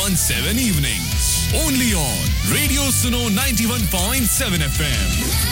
91.7 evenings. Only on Radio Suno 91.7 FM.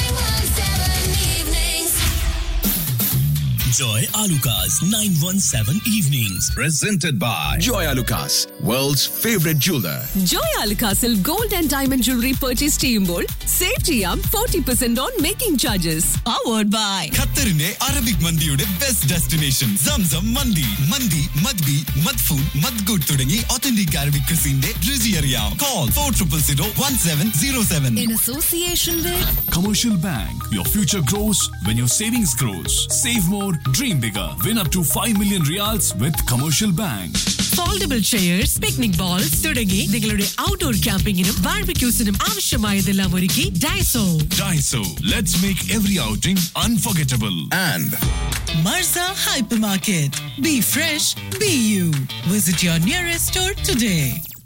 Joy Alukas 917 Evenings. Presented by Joy Lucas, world's favorite jeweler. Joy അൽക്കാസിൽ gold and diamond jewellery purchase ചെയ്യുമ്പോൾ save ചെയ്യാം forty percent on making charges powered by ഖത്തറിന്റെ Arabic മന്തിയുടെ best destination Zamzam mandi mandi മദ്ബി മദ്ഫൂൺ മദ്ഗുഡ് തുടങ്ങി authentic Arabic ക്രിസിന്റെ രുചി അറിയാം call four triple zero one seven zero seven in association with Commercial Bank. Your future grows when your savings grows. Save more, dream bigger. Win up to 5 million reals with Commercial Bank. Foldable chairs picnic bowls തുടങ്ങി നിങ്ങളുടെ outdoor ക്യാമ്പിങ്ങിനും ബാർബിക്യൂസിനും ആവശ്യമായതെല്ലാം ഒരുക്കി Daiso Daiso. Let's make every outing unforgettable. And Marza hyper market be fresh be you visit your nearest store today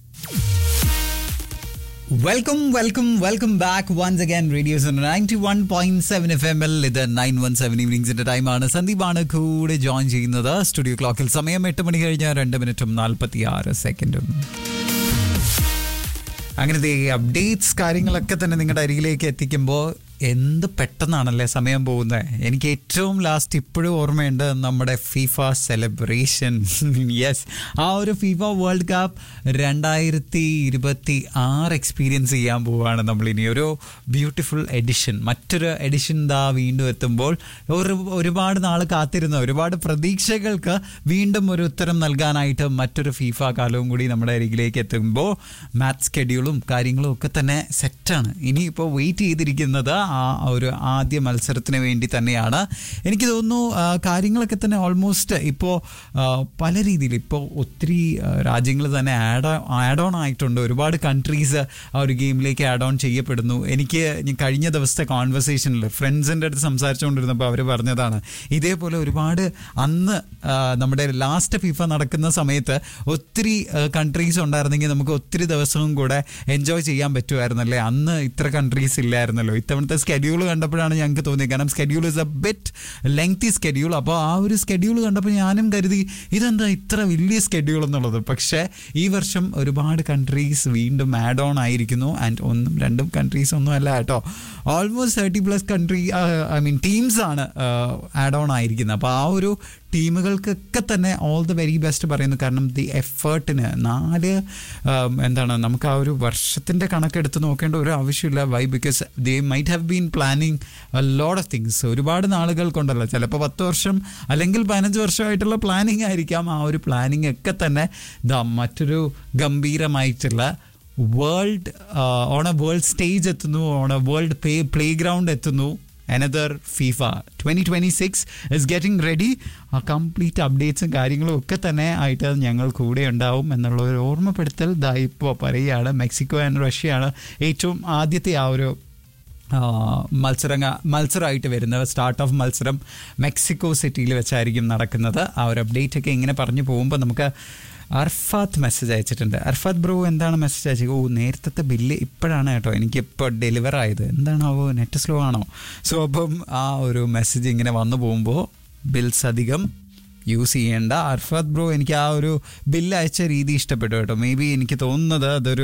welcome welcome welcome back once again radios ninety one point seven F M എൽ ഇത് nine one seven ഈവനിങ്സിന്റെ ടൈമാണ് സന്ദീപാണ് കൂടെ join ചെയ്യുന്നത് studio ക്ലോക്കിൽ സമയം എട്ട് മണി കഴിഞ്ഞ രണ്ട് മിനിറ്റും നാൽപ്പത്തി ആറ് സെക്കൻഡും അങ്ങനത്തെ ഈ അപ്ഡേറ്റ്സ് കാര്യങ്ങളൊക്കെ തന്നെ നിങ്ങളുടെ അരികിലേക്ക് എത്തിക്കുമ്പോൾ എന്ത് പെട്ടെന്നാണല്ലേ സമയം പോകുന്നത് എനിക്ക് ഏറ്റവും ലാസ്റ്റ് ഇപ്പോഴും ഓർമ്മയുണ്ട് നമ്മുടെ ഫിഫ സെലിബ്രേഷൻ യെസ് ആ ഒരു ഫിഫ വേൾഡ് കപ്പ് രണ്ടായിരത്തി ഇരുപത്തി ആറ് എക്സ്പീരിയൻസ് ചെയ്യാൻ പോവുകയാണ് നമ്മൾ ഇനി ഒരു ബ്യൂട്ടിഫുൾ എഡിഷൻ മറ്റൊരു എഡിഷൻ ദാ വീണ്ടും എത്തുമ്പോൾ ഒരു ഒരുപാട് നാൾ കാത്തിരുന്ന ഒരുപാട് പ്രതീക്ഷകൾക്ക് വീണ്ടും ഒരു ഉത്തരം നൽകാനായിട്ട് മറ്റൊരു ഫിഫ കാലവും കൂടി നമ്മുടെ അരികിലേക്ക് എത്തുമ്പോൾ മാത്ത് സ്കെഡ്യൂളും കാര്യങ്ങളും ഒക്കെ തന്നെ സെറ്റാണ് ഇനിയിപ്പോൾ വെയിറ്റ് ചെയ്തിരിക്കുന്നത് ആ ഒരു ആദ്യ മത്സരത്തിന് വേണ്ടി തന്നെയാണ് എനിക്ക് തോന്നുന്നു ആ, കാര്യങ്ങളൊക്കെ തന്നെ ഓൾമോസ്റ്റ് ഇപ്പോൾ പല രീതിയിൽ ഇപ്പോൾ ഒത്തിരി രാജ്യങ്ങൾ തന്നെ ആഡ് ആഡ് ഓൺ ആയിട്ടുണ്ട് ഒരുപാട് കൺട്രീസ് ആ ഒരു ഗെയിമിലേക്ക് ആഡ് ഓൺ ചെയ്യപ്പെടുന്നു എനിക്ക് ഞാൻ കഴിഞ്ഞ ദിവസത്തെ കോൺവെർസേഷനിൽ ഫ്രണ്ട്സിൻ്റെ അടുത്ത് സംസാരിച്ചുകൊണ്ടിരുന്നപ്പോൾ അവർ പറഞ്ഞതാണ് ഇതേപോലെ ഒരുപാട് അന്ന് ആ, നമ്മുടെ ലാസ്റ്റ് ഫിഫ നടക്കുന്ന സമയത്ത് ഒത്തിരി കൺട്രീസ് ഉണ്ടായിരുന്നെങ്കിൽ നമുക്ക് ഒത്തിരി ദിവസവും കൂടെ എൻജോയ് ചെയ്യാൻ പറ്റുമായിരുന്നല്ലേ അന്ന് ഇത്ര കൺട്രീസ് ഇല്ലായിരുന്നല്ലോ ഇത്തവണത്തെ സ്കെഡ്യൂൾ കണ്ടപ്പോഴാണ് ഞങ്ങൾക്ക് തോന്നിയത് കാരണം schedule is a bit lengthy schedule അപ്പോൾ ആ ഒരു സ്കെഡ്യൂൾ കണ്ടപ്പോൾ ഞാനും കരുതി ഇതെന്താ ഇത്ര വലിയ സ്കെഡ്യൂൾ എന്നുള്ളത് പക്ഷേ ഈ വർഷം ഒരുപാട് കൺട്രീസ് വീണ്ടും ആഡ് ഓൺ ആയിരിക്കുന്നു ആൻഡ് ഒന്നും രണ്ടും കൺട്രീസ് ഒന്നും അല്ല കേട്ടോ almost thirty plus country I mean teams ആണ് ആഡ് ഓൺ ആയിരിക്കുന്നത് അപ്പോൾ ആ ഒരു ടീമുകൾക്കൊക്കെ തന്നെ ഓൾ ദ വെരി ബെസ്റ്റ് പറയുന്നു കാരണം ദി എഫേർട്ടിന് നാല് ഉം, എന്താണ് നമുക്ക് ആ ഒരു വർഷത്തിൻ്റെ കണക്കെടുത്ത് നോക്കേണ്ട ഒരു ആവശ്യമില്ല why because they might have been planning load of things ഒരുപാട് നാളുകൾ കൊണ്ടല്ല ചിലപ്പോൾ പത്ത് വർഷം അല്ലെങ്കിൽ പതിനഞ്ച് വർഷമായിട്ടുള്ള പ്ലാനിങ് ആയിരിക്കാം ആ ഒരു പ്ലാനിങ് ഒക്കെ തന്നെ ദാ മറ്റൊരു ഗംഭീരമായിട്ടുള്ള world on a world stage എത്തുന്നു on a world play playground എത്തുന്നു another FIFA twenty twenty six is getting ready ആ കംപ്ലീറ്റ് അപ്ഡേറ്റ്സും കാര്യങ്ങളും ഒക്കെ തന്നെ ആയിട്ട് ഞങ്ങൾ കൂടെ ഉണ്ടാവും എന്നുള്ള ഒരു ഓർമ്മപ്പെടുത്തൽ ദാ ഇപ്പോൾ പറയുകയാണ് മെക്സിക്കോ ആൻഡ് റഷ്യയാണ് ഏറ്റവും ആദ്യത്തെ ആ ഒരു ആ, മത്സരങ്ങ മത്സരമായിട്ട് വരുന്നത് സ്റ്റാർട്ട് ഓഫ് മത്സരം മെക്സിക്കോ സിറ്റിയിൽ വെച്ചായിരിക്കും നടക്കുന്നത് ആ ഒരു അപ്ഡേറ്റ് ഒക്കെ ഇങ്ങനെ പറഞ്ഞു പോകുമ്പോൾ നമുക്ക് അർഫാത്ത് മെസ്സേജ് അയച്ചിട്ടുണ്ട് അർഫാത്ത് ബ്രോ എന്താണ് മെസ്സേജ് അയച്ചത് ഓ നേരത്തെ ബില്ല് ഇപ്പോഴാണ് കേട്ടോ എനിക്കിപ്പോൾ ഡെലിവർ ആയത് എന്താണാവോ നെറ്റ് സ്ലോ ആണോ സോ അപ്പം ആ ഒരു മെസ്സേജ് ഇങ്ങനെ വന്നു പോകുമ്പോൾ ബിൽസ് അധികം യൂസ് ചെയ്യേണ്ട അർഫാത്ത് ബ്രോ എനിക്ക് ആ ഒരു ബില്ല് അയച്ച രീതി ഇഷ്ടപ്പെട്ടു കേട്ടോ മേ ബി എനിക്ക് തോന്നുന്നത് അതൊരു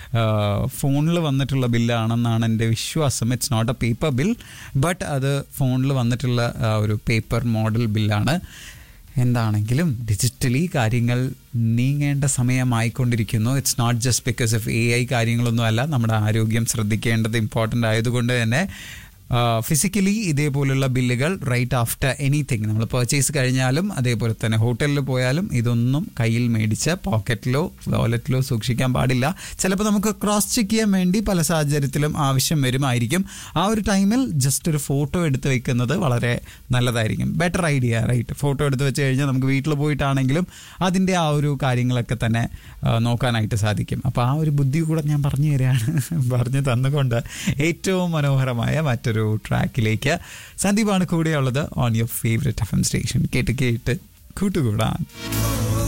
ഫോണിൽ വന്നിട്ടുള്ള ബില്ലാണെന്നാണ് എൻ്റെ വിശ്വാസം it's not a paper bill but അത് ഫോണിൽ വന്നിട്ടുള്ള ആ, ഒരു പേപ്പർ മോഡൽ ബില്ലാണ് എന്താണെങ്കിലും ഡിജിറ്റലി കാര്യങ്ങൾ നീങ്ങേണ്ട സമയമായിക്കൊണ്ടിരിക്കുന്നു it's not just because of A I കാര്യങ്ങളൊന്നും അല്ല നമ്മുടെ ആരോഗ്യം ശ്രദ്ധിക്കേണ്ടത് ഇമ്പോർട്ടൻ്റ് ആയതുകൊണ്ട് തന്നെ ഫിസിക്കലി ഇതേപോലുള്ള ബില്ലുകൾ റൈറ്റ് ആഫ്റ്റർ എനിത്തിങ് നമ്മൾ പർച്ചേസ് കഴിഞ്ഞാലും അതേപോലെ തന്നെ ഹോട്ടലിൽ പോയാലും ഇതൊന്നും കയ്യിൽ മേടിച്ച് പോക്കറ്റിലോ വാലറ്റിലോ സൂക്ഷിക്കാൻ പാടില്ല ചിലപ്പോൾ നമുക്ക് ക്രോസ് ചെക്ക് ചെയ്യാൻ വേണ്ടി പല സാഹചര്യത്തിലും ആവശ്യം വരുമായിരിക്കും ആ ഒരു ടൈമിൽ ജസ്റ്റ് ഒരു ഫോട്ടോ എടുത്ത് വെക്കുന്നത് വളരെ നല്ലതായിരിക്കും ബെറ്റർ ഐഡിയ റൈറ്റ് ഫോട്ടോ എടുത്ത് വെച്ച് കഴിഞ്ഞാൽ നമുക്ക് വീട്ടിൽ പോയിട്ടാണെങ്കിലും അതിൻ്റെ ആ ഒരു കാര്യങ്ങളൊക്കെ തന്നെ ആ, നോക്കാനായിട്ട് സാധിക്കും അപ്പോൾ ആ ഒരു ബുദ്ധി കൂടെ ഞാൻ പറഞ്ഞു തരികയാണ് പറഞ്ഞു തന്നുകൊണ്ട് ഏറ്റവും മനോഹരമായ മറ്റൊരു ട്രാക്കിലേക്ക് സന്ദീപാണ് കൂടെയുള്ളത് on your favourite F M station കേട്ട് കേട്ട് കൂട്ടുകൂടാൻ